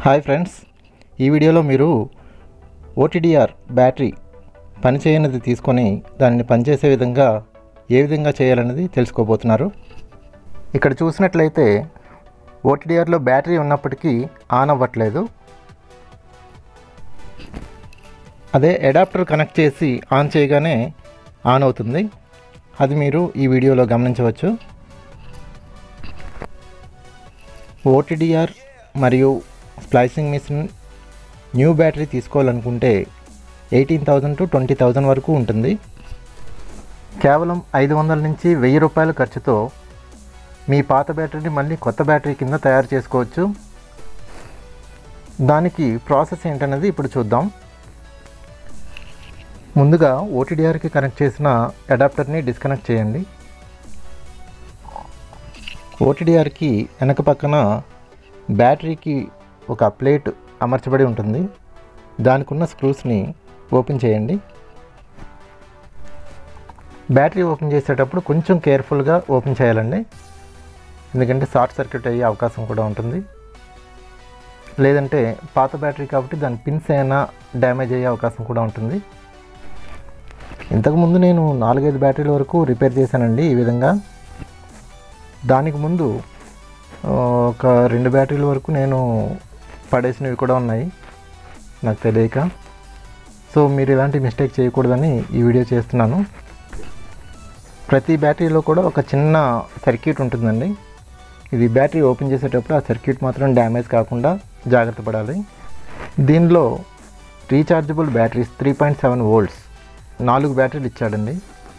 hi friends ఈ వీడియోలో మీరు ఓటీడీఆర్ బ్యాటరీ పనిచేయనిది తీసుకొని దానిని పనిచేసే విధంగా ఏ విధంగా చేయాలనేది తెలుసుకోబోతున్నారు ఇక్కడ చూసినట్లయితే ఓటీడీఆర్లో బ్యాటరీ ఉన్నప్పటికీ ఆన్ అవ్వట్లేదు అదే అడాప్టర్ కనెక్ట్ చేసి ఆన్ చేయగానే ఆన్ అవుతుంది అది మీరు ఈ వీడియోలో గమనించవచ్చు ఓటీడీఆర్ మరియు స్ప్లైసింగ్ మిషన్ న్యూ బ్యాటరీ తీసుకోవాలనుకుంటే eighteen thousand to twenty thousand వరకు ఉంటుంది కేవలం ఐదు వందల నుంచి వెయ్యి రూపాయల ఖర్చుతో మీ పాత బ్యాటరీని మళ్ళీ కొత్త బ్యాటరీ కింద తయారు చేసుకోవచ్చు దానికి ప్రాసెస్ ఏంటనేది ఇప్పుడు చూద్దాం ముందుగా ఓటీడీఆర్కి కనెక్ట్ చేసిన అడాప్టర్ని డిస్కనెక్ట్ చేయండి ఓటీడీఆర్కి వెనక పక్కన బ్యాటరీకి ఒక ప్లేట్ అమర్చబడి ఉంటుంది దానికి ఉన్న స్క్రూస్ని ఓపెన్ చేయండి బ్యాటరీ ఓపెన్ చేసేటప్పుడు కొంచెం కేర్ఫుల్గా ఓపెన్ చేయాలండి ఎందుకంటే షార్ట్ సర్క్యూట్ అయ్యే అవకాశం కూడా ఉంటుంది లేదంటే పాత బ్యాటరీ కాబట్టి దాని పిన్స్ అయినా డ్యామేజ్ అయ్యే అవకాశం కూడా ఉంటుంది ఇంతకుముందు నేను నాలుగైదు బ్యాటరీల వరకు రిపేర్ చేశానండి ఈ విధంగా దానికి ముందు ఆ, ఒక రెండు బ్యాటరీల వరకు నేను పడేసినవి కూడా ఉన్నాయి నాకు తెలియక సో మీరు ఇలాంటి మిస్టేక్ చేయకూడదని ఈ వీడియో చేస్తున్నాను ప్రతి బ్యాటరీలో కూడా ఒక చిన్న సర్క్యూట్ ఉంటుందండి ఇది బ్యాటరీ ఓపెన్ చేసేటప్పుడు ఆ సర్క్యూట్ మాత్రం డ్యామేజ్ కాకుండా జాగ్రత్త పడాలి దీనిలో rechargeable batteries three point seven volts నాలుగు బ్యాటరీలు ఇచ్చాడండి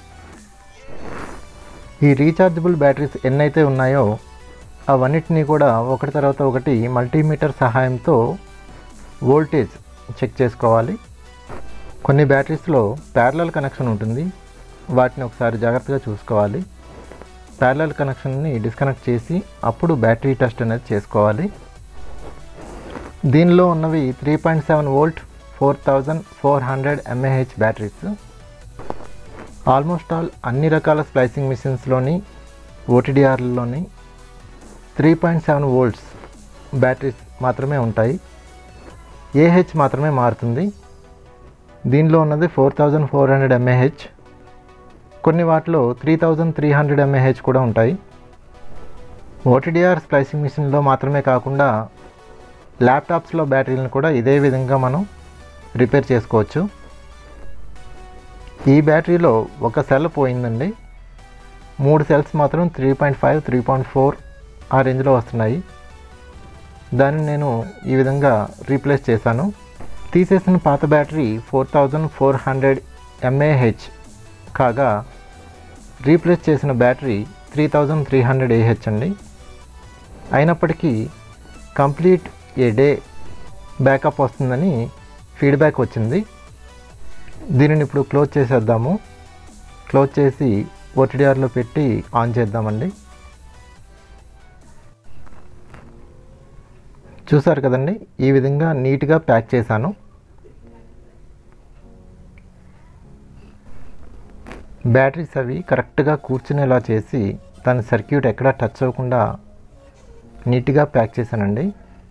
ఈ రీఛార్జబుల్ బ్యాటరీస్ ఎన్నైతే ఉన్నాయో అవన్నిటినీ కూడా ఒకటి తర్వాత ఒకటి మల్టీమీటర్ సహాయంతో వోల్టేజ్ చెక్ చేసుకోవాలి కొన్ని బ్యాటరీస్లో ప్యారలల్ కనెక్షన్ ఉంటుంది వాటిని ఒకసారి జాగ్రత్తగా చూసుకోవాలి ప్యారలల్ కనెక్షన్ని డిస్కనెక్ట్ చేసి అప్పుడు బ్యాటరీ టెస్ట్ అనేది చేసుకోవాలి దీనిలో ఉన్నవి three point seven volt four thousand four hundred mAh batteries almost all అన్ని రకాల స్ప్లైసింగ్ మిషన్స్లోని ఓటీడీఆర్లోని three point seven volts batteries మాత్రమే ఉంటాయి ఏహెచ్ మాత్రమే మారుతుంది దీనిలో ఉన్నది four thousand four hundred mAh కొన్ని వాటిలో three thousand three hundred mAh కూడా ఉంటాయి ఓటీడీఆర్ స్ప్లైసింగ్ మిషన్లో మాత్రమే కాకుండా ల్యాప్టాప్స్లో బ్యాటరీలను కూడా ఇదే విధంగా మనం రిపేర్ చేసుకోవచ్చు ఈ బ్యాటరీలో ఒక సెల్ పోయిందండి మూడు సెల్స్ మాత్రం three point five three point four ఆ రేంజ్లో వస్తున్నాయి దాన్ని నేను ఈ విధంగా రీప్లేస్ చేశాను తీసేసిన పాత battery four thousand four hundred mAh కాగా రీప్లేస్ చేసిన battery three thousand three hundred AH అండి అయినప్పటికీ కంప్లీట్ ఏ డే బ్యాకప్ వస్తుందని ఫీడ్బ్యాక్ వచ్చింది దీనిని ఇప్పుడు క్లోజ్ చేసేద్దాము క్లోజ్ చేసి ఓటీడీఆర్లో పెట్టి ఆన్ చేద్దామండి చూసారు కదండి ఈ విధంగా నీట్గా ప్యాక్ చేశాను బ్యాటరీస్ అవి కరెక్ట్గా కూర్చునేలా చేసి దాని సర్క్యూట్ ఎక్కడా టచ్ అవ్వకుండా నీట్గా ప్యాక్ చేశానండి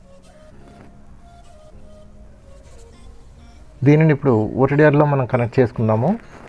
దీనిని ఇప్పుడు ఓటీడీఆర్లో మనం కనెక్ట్ చేసుకుందాము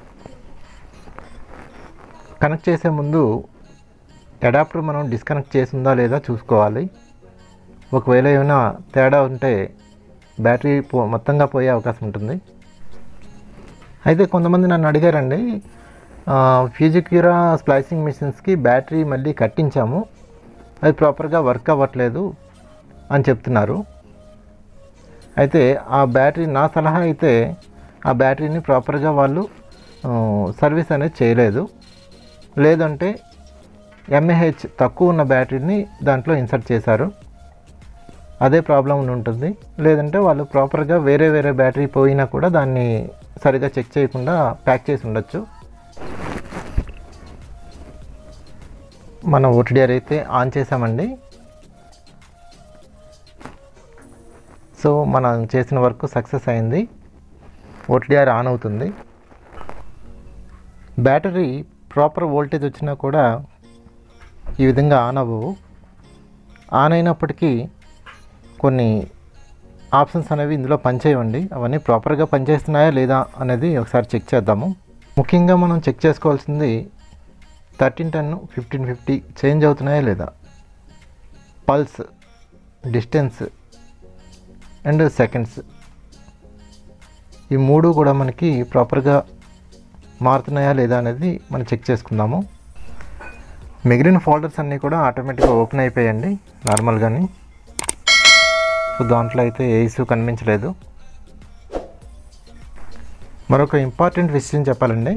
కనెక్ట్ చేసే ముందు అడాప్టర్ మనం డిస్కనెక్ట్ చేసిందా లేదా చూసుకోవాలి ఒకవేళ ఏమైనా తేడా ఉంటే బ్యాటరీ పో మొత్తంగా పోయే అవకాశం ఉంటుంది అయితే కొంతమంది నన్ను అడిగారండి ఫ్యూజిక్యూరా స్ప్లైసింగ్ మిషన్స్కి బ్యాటరీ మళ్ళీ కట్టించాము అది ప్రాపర్గా వర్క్ అవ్వట్లేదు అని చెప్తున్నారు అయితే ఆ బ్యాటరీ నా సలహా అయితే ఆ బ్యాటరీని ప్రాపర్గా వాళ్ళు ఆ, సర్వీస్ అనేది చేయలేదు లేదంటే ఎంఏహెచ్ తక్కువ ఉన్న బ్యాటరీని దాంట్లో ఇన్సర్ట్ చేశారు అదే ప్రాబ్లం ఉండి ఉంటుంది లేదంటే వాళ్ళు ప్రాపర్గా వేరే వేరే బ్యాటరీ పోయినా కూడా దాన్ని సరిగా చెక్ చేయకుండా ప్యాక్ చేసి ఉండొచ్చు మన ఓటీడీఆర్ అయితే ఆన్ చేసామండి సో మనం చేసిన వర్క్ సక్సెస్ అయింది ఓటీడీఆర్ ఆన్ అవుతుంది బ్యాటరీ ప్రాపర్ వోల్టేజ్ వచ్చినా కూడా ఈ విధంగా ఆన్ అవ్వవు ఆన్ అయినప్పటికీ కొన్ని ఆప్షన్స్ అనేవి ఇందులో పనిచేయండి అవన్నీ ప్రాపర్గా పనిచేస్తున్నాయా లేదా అనేది ఒకసారి చెక్ చేద్దాము ముఖ్యంగా మనం చెక్ చేసుకోవాల్సింది thirteen ten fifteen fifty change అవుతున్నాయా లేదా పల్స్ డిస్టెన్స్ అండ్ సెకండ్స్ ఈ మూడు కూడా మనకి ప్రాపర్గా మారుతున్నాయా లేదా అనేది మనం చెక్ చేసుకుందాము మిగిలిన ఫోల్డర్స్ అన్నీ కూడా ఆటోమేటిక్గా ఓపెన్ అయిపోయాయండి నార్మల్గాని సో దాంట్లో అయితే ఏ ఇష్యూ కనిపించలేదు మరొక ఇంపార్టెంట్ విషయం చెప్పాలండి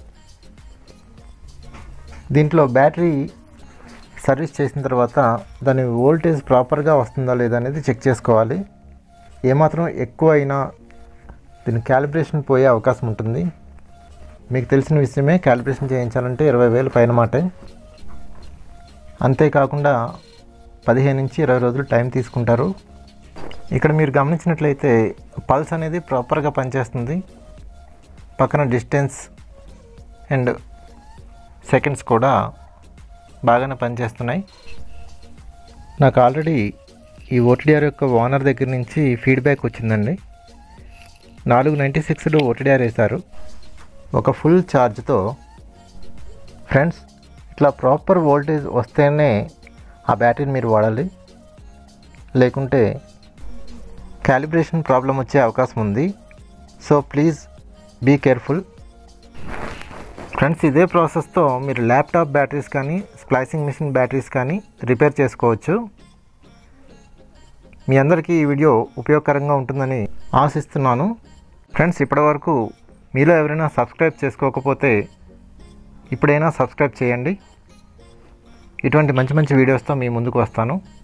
దీంట్లో బ్యాటరీ సర్వీస్ చేసిన తర్వాత దాని వోల్టేజ్ ప్రాపర్గా వస్తుందా లేదా అనేది చెక్ చేసుకోవాలి ఏమాత్రం ఎక్కువ అయినా దీని క్యాలిబ్రేషన్ పోయే అవకాశం ఉంటుంది మీకు తెలిసిన విషయమే క్యాలిబ్రేషన్ చేయించాలంటే ఇరవై వేలు పైన మాటే అంతేకాకుండా పదిహేను నుంచి ఇరవై రోజులు టైం తీసుకుంటారు ఇక్కడ మీరు గమనించినట్లయితే పల్స్ అనేది ప్రాపర్గా పనిచేస్తుంది పక్కన డిస్టెన్స్ అండ్ సెకండ్స్ కూడా బాగానే పనిచేస్తున్నాయి నాకు ఆల్రెడీ ఈ ఓటీడీఆర్ యొక్క ఓనర్ దగ్గర నుంచి ఫీడ్బ్యాక్ వచ్చిందండి నాలుగు నైంటీ సిక్స్లో ఓటీడీఆర్ వేశారు ఒక ఫుల్ ఛార్జ్తో ఫ్రెండ్స్ ఇట్లా ప్రాపర్ వోల్టేజ్ వస్తేనే ఆ బ్యాటరీని మీరు వాడాలి లేకుంటే క్యాలిబ్రేషన్ ప్రాబ్లం వచ్చే అవకాశం ఉంది so please be careful friends ఇదే ప్రాసెస్తో మీరు ల్యాప్టాప్ బ్యాటరీస్ కానీ స్ప్లైసింగ్ మిషన్ బ్యాటరీస్ కానీ రిపేర్ చేసుకోవచ్చు మీ అందరికీ ఈ వీడియో ఉపయోగకరంగా ఉంటుందని ఆశిస్తున్నాను ఫ్రెండ్స్ ఇప్పటివరకు మీలో ఎవరైనా సబ్స్క్రైబ్ చేసుకోకపోతే ఇప్పుడైనా సబ్స్క్రైబ్ చేయండి ఇటువంటి మంచి మంచి వీడియోస్తో మీ ముందుకు వస్తాను